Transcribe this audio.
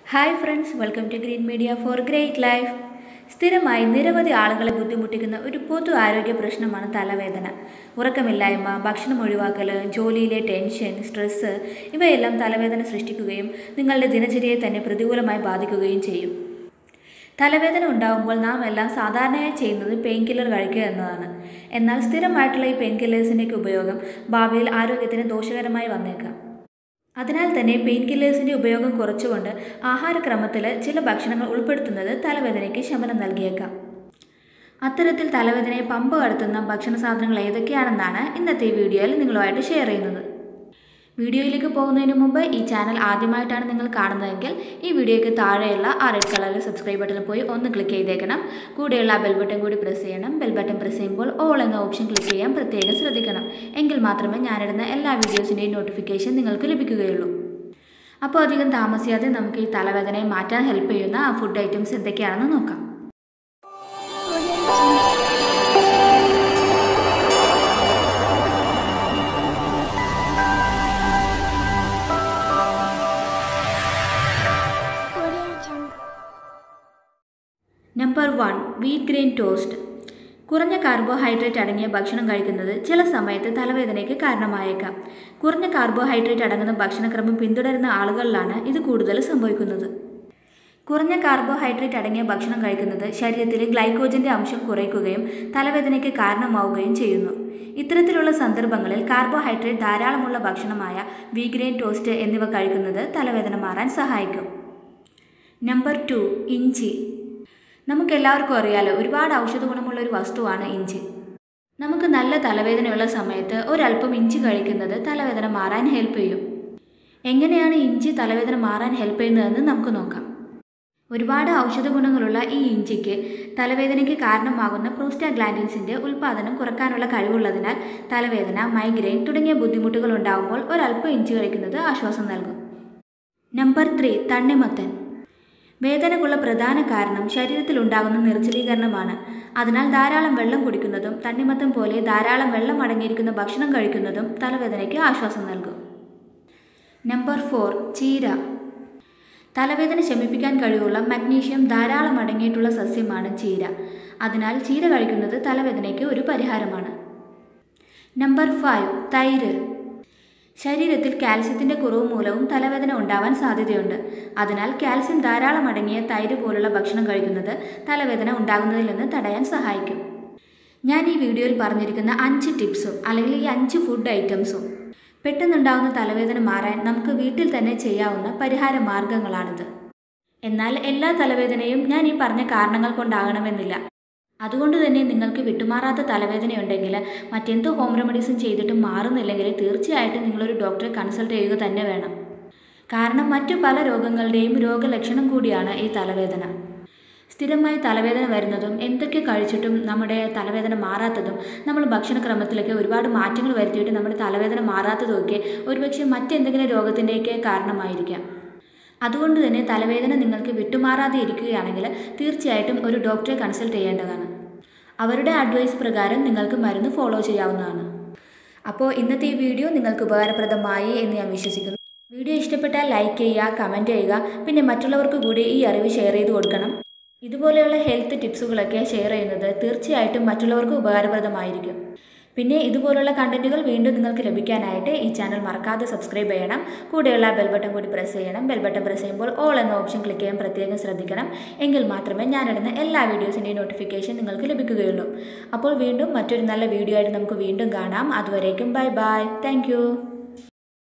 hi friends welcome to green media for great life സ്ഥിരമായി നിരവധി ആളുകളെ ബുദ്ധിമുട്ടിക്കുന്ന ഒരു പൊതു ആരോഗ്യ പ്രശ്നമാണ് തലവേദന ഉറക്കമില്ലായ്മ ഭക്ഷണം ഒഴിവാക്കൽ ജോലിയിലെ ടെൻഷൻ സ്ട്രെസ്സ് ഇവയെല്ലാം തലവേദന സൃഷ്ടിക്കുകയും നിങ്ങളുടെ ദിനചര്യയെ തന്നെ പ്രതികൂലമായി ബാധിക്കുകയും ചെയ്യും തലവേദന ഉണ്ടാകുമ്പോൾ നാം എല്ലാം സാധാരണയായി ചെയ്യുന്നത് പെയിൻ കില്ലർ കഴിക്കുക എന്നതാണ് എന്നാൽ സ്ഥിരമായിട്ടുള്ള ഈ പെയിൻ കില്ലേഴ്സിൻ്റെയൊക്കെ ഉപയോഗം ഭാവിയിൽ ആരോഗ്യത്തിന് ദോഷകരമായി വന്നേക്കാം അതിനാൽ തന്നെ പെയിൻ കില്ലേഴ്സിൻ്റെ ഉപയോഗം കുറച്ചുകൊണ്ട് ആഹാരക്രമത്തിൽ ചില ഭക്ഷണങ്ങൾ ഉൾപ്പെടുത്തുന്നത് തലവേദനയ്ക്ക് ശമനം നൽകിയേക്കാം അത്തരത്തിൽ തലവേദനയെ പമ്പ് കടത്തുന്ന ഭക്ഷണ സാധനങ്ങൾ ഏതൊക്കെയാണെന്നാണ് ഇന്നത്തെ ഈ വീഡിയോയിൽ നിങ്ങളുമായിട്ട് ഷെയർ ചെയ്യുന്നത് വീഡിയോയിലേക്ക് പോകുന്നതിന് മുമ്പ് ഈ ചാനൽ ആദ്യമായിട്ടാണ് നിങ്ങൾ കാണുന്നതെങ്കിൽ ഈ വീഡിയോയ്ക്ക് താഴെയുള്ള ആ റെഡ് കളറിൽ സബ്സ്ക്രൈബ് ബട്ടണിൽ പോയി ഒന്ന് ക്ലിക്ക് ചെയ്തേക്കണം കൂടെയുള്ള ആ ബെൽ ബട്ടൺ കൂടി പ്രസ് ചെയ്യണം ബെൽ ബട്ടൺ പ്രസ് ചെയ്യുമ്പോൾ ഓൾ എന്ന ഓപ്ഷൻ ക്ലിക്ക് ചെയ്യാൻ പ്രത്യേകം ശ്രദ്ധിക്കണം എങ്കിൽ മാത്രമേ ഞാനിടുന്ന എല്ലാ വീഡിയോസിൻ്റെയും നോട്ടിഫിക്കേഷൻ നിങ്ങൾക്ക് ലഭിക്കുകയുള്ളൂ അപ്പോൾ അധികം താമസിയാതെ നമുക്ക് ഈ തലവേദനയെ മാറ്റാൻ ഹെൽപ്പ് ചെയ്യുന്ന ആ ഫുഡ് ഐറ്റംസ് എന്തൊക്കെയാണെന്ന് നോക്കാം number one wheat grain toast കുറഞ്ഞ കാർബോഹൈഡ്രേറ്റ് അടങ്ങിയ ഭക്ഷണം കഴിക്കുന്നത് ചില സമയത്ത് തലവേദനയ്ക്ക് കാരണമായേക്കാം കുറഞ്ഞ കാർബോഹൈഡ്രേറ്റ് അടങ്ങുന്ന ഭക്ഷണക്രമം പിന്തുടരുന്ന ആളുകളിലാണ് ഇത് കൂടുതൽ സംഭവിക്കുന്നത് കുറഞ്ഞ കാർബോഹൈഡ്രേറ്റ് അടങ്ങിയ ഭക്ഷണം കഴിക്കുന്നത് ശരീരത്തിലെ ഗ്ലൈക്കോജന്റെ അംശം കുറയ്ക്കുകയും തലവേദനയ്ക്ക് കാരണമാവുകയും ചെയ്യുന്നു ഇത്തരത്തിലുള്ള സന്ദർഭങ്ങളിൽ കാർബോഹൈഡ്രേറ്റ് ധാരാളമുള്ള ഭക്ഷണമായ വീഗ്രെയിൻ ടോസ്റ്റ് എന്നിവ കഴിക്കുന്നത് തലവേദന മാറാൻ സഹായിക്കും നമ്പർ ടു ഇഞ്ചി നമുക്കെല്ലാവർക്കും അറിയാലോ ഒരുപാട് ഔഷധ ഗുണമുള്ള ഒരു വസ്തുവാണ് ഇഞ്ചി നമുക്ക് നല്ല തലവേദനയുള്ള സമയത്ത് ഒരല്പം ഇഞ്ചി കഴിക്കുന്നത് തലവേദന മാറാൻ ഹെൽപ്പ് ചെയ്യും എങ്ങനെയാണ് ഇഞ്ചി തലവേദന മാറാൻ ഹെൽപ്പ് ചെയ്യുന്നതെന്ന് നമുക്ക് നോക്കാം ഒരുപാട് ഔഷധ ഗുണങ്ങളുള്ള ഈ ഇഞ്ചിക്ക് തലവേദനയ്ക്ക് കാരണമാകുന്ന പ്രോസ്റ്റാഗ്ലാൻഡിൻസിൻ്റെ ഉൽപ്പാദനം കുറക്കാനുള്ള കഴിവുള്ളതിനാൽ തലവേദന മൈഗ്രെയിൻ തുടങ്ങിയ ബുദ്ധിമുട്ടുകൾ ഉണ്ടാകുമ്പോൾ ഒരല്പം ഇഞ്ചി കഴിക്കുന്നത് ആശ്വാസം നൽകും നമ്പർ ത്രീ തണ്ണിമത്തൻ വേദനക്കുള്ള പ്രധാന കാരണം ശരീരത്തിൽ ഉണ്ടാകുന്ന നിർജ്ജലീകരണമാണ് അതിനാൽ ധാരാളം വെള്ളം കുടിക്കുന്നതും തണ്ണിമത്തം പോലെ ധാരാളം വെള്ളം അടങ്ങിയിരിക്കുന്ന ഭക്ഷണം കഴിക്കുന്നതും തലവേദനയ്ക്ക് ആശ്വാസം നൽകും നമ്പർ ഫോർ ചീര തലവേദന ശമിപ്പിക്കാൻ കഴിവുള്ള മഗ്നീഷ്യം ധാരാളം അടങ്ങിയിട്ടുള്ള സസ്യമാണ് ചീര അതിനാൽ ചീര കഴിക്കുന്നത് തലവേദനയ്ക്ക് ഒരു പരിഹാരമാണ് നമ്പർ ഫൈവ് തൈര് ശരീരത്തിൽ കാൽസ്യത്തിൻ്റെ കുറവ് മൂലവും തലവേദന ഉണ്ടാവാൻ സാധ്യതയുണ്ട് അതിനാൽ കാൽസ്യം ധാരാളം അടങ്ങിയ തൈര് പോലുള്ള ഭക്ഷണം കഴിക്കുന്നത് തലവേദന ഉണ്ടാകുന്നതിൽ നിന്ന് തടയാൻ സഹായിക്കും ഞാൻ ഈ വീഡിയോയിൽ പറഞ്ഞിരിക്കുന്ന അഞ്ച് ടിപ്സും അല്ലെങ്കിൽ ഈ അഞ്ച് ഫുഡ് ഐറ്റംസും പെട്ടെന്നുണ്ടാകുന്ന തലവേദന മാറാൻ നമുക്ക് വീട്ടിൽ തന്നെ ചെയ്യാവുന്ന പരിഹാര മാർഗങ്ങളാണിത് എന്നാൽ എല്ലാ തലവേദനയും ഞാൻ ഈ പറഞ്ഞ കാരണങ്ങൾ കൊണ്ടാകണമെന്നില്ല അതുകൊണ്ട് തന്നെ നിങ്ങൾക്ക് വിട്ടുമാറാത്ത തലവേദനയുണ്ടെങ്കിൽ മറ്റെന്ത് ഹോം റെമഡീസും ചെയ്തിട്ടും മാറുന്നില്ലെങ്കിൽ തീർച്ചയായിട്ടും നിങ്ങളൊരു ഡോക്ടറെ കൺസൾട്ട് ചെയ്യുക തന്നെ വേണം കാരണം മറ്റു പല രോഗങ്ങളുടെയും രോഗലക്ഷണം കൂടിയാണ് ഈ തലവേദന സ്ഥിരമായി തലവേദന വരുന്നതും എന്തൊക്കെ കഴിച്ചിട്ടും നമ്മുടെ തലവേദന മാറാത്തതും നമ്മൾ ഭക്ഷണക്രമത്തിലൊക്കെ ഒരുപാട് മാറ്റങ്ങൾ വരുത്തിയിട്ട് നമ്മുടെ തലവേദന മാറാത്തതുമൊക്കെ ഒരുപക്ഷെ മറ്റെന്തെങ്കിലും രോഗത്തിൻ്റെയൊക്കെ കാരണമായിരിക്കാം അതുകൊണ്ട് തന്നെ തലവേദന നിങ്ങൾക്ക് വിട്ടുമാറാതെ ഇരിക്കുകയാണെങ്കിൽ തീർച്ചയായിട്ടും ഒരു ഡോക്ടറെ കൺസൾട്ട് ചെയ്യേണ്ടതാണ് അവരുടെ അഡ്വൈസ് പ്രകാരം നിങ്ങൾക്ക് മരുന്ന് ഫോളോ ചെയ്യാവുന്നതാണ് അപ്പോൾ ഇന്നത്തെ ഈ വീഡിയോ നിങ്ങൾക്ക് ഉപകാരപ്രദമായി എന്ന് ഞാൻ വിശ്വസിക്കുന്നു വീഡിയോ ഇഷ്ടപ്പെട്ടാൽ ലൈക്ക് ചെയ്യുക കമൻറ്റ് ചെയ്യുക പിന്നെ മറ്റുള്ളവർക്ക് കൂടി ഈ അറിവ് ഷെയർ ചെയ്ത് കൊടുക്കണം ഇതുപോലെയുള്ള ഹെൽത്ത് ടിപ്സുകളൊക്കെ ഷെയർ ചെയ്യുന്നത് തീർച്ചയായിട്ടും മറ്റുള്ളവർക്ക് ഉപകാരപ്രദമായിരിക്കും പിന്നെ ഇതുപോലുള്ള കണ്ടന്റുകൾ വീണ്ടും നിങ്ങൾക്ക് ലഭിക്കാനായിട്ട് ഈ ചാനൽ മറക്കാതെ സബ്സ്ക്രൈബ് ചെയ്യണം കൂടെയുള്ള ബെൽ ബട്ടൺ കൂടി പ്രസ് ചെയ്യണം ബെൽ ബട്ടൺ പ്രസ് ചെയ്യുമ്പോൾ ഓൾ എന്ന ഓപ്ഷൻ ക്ലിക്ക് ചെയ്യാൻ പ്രത്യേകം ശ്രദ്ധിക്കണം എങ്കിൽ മാത്രമേ ഞാനിടുന്ന എല്ലാ വീഡിയോസിൻ്റെയും നോട്ടിഫിക്കേഷൻ നിങ്ങൾക്ക് ലഭിക്കുകയുള്ളൂ അപ്പോൾ വീണ്ടും മറ്റൊരു നല്ല വീഡിയോ ആയിട്ട് നമുക്ക് വീണ്ടും കാണാം അതുവരേക്കും ബൈ ബൈ താങ്ക്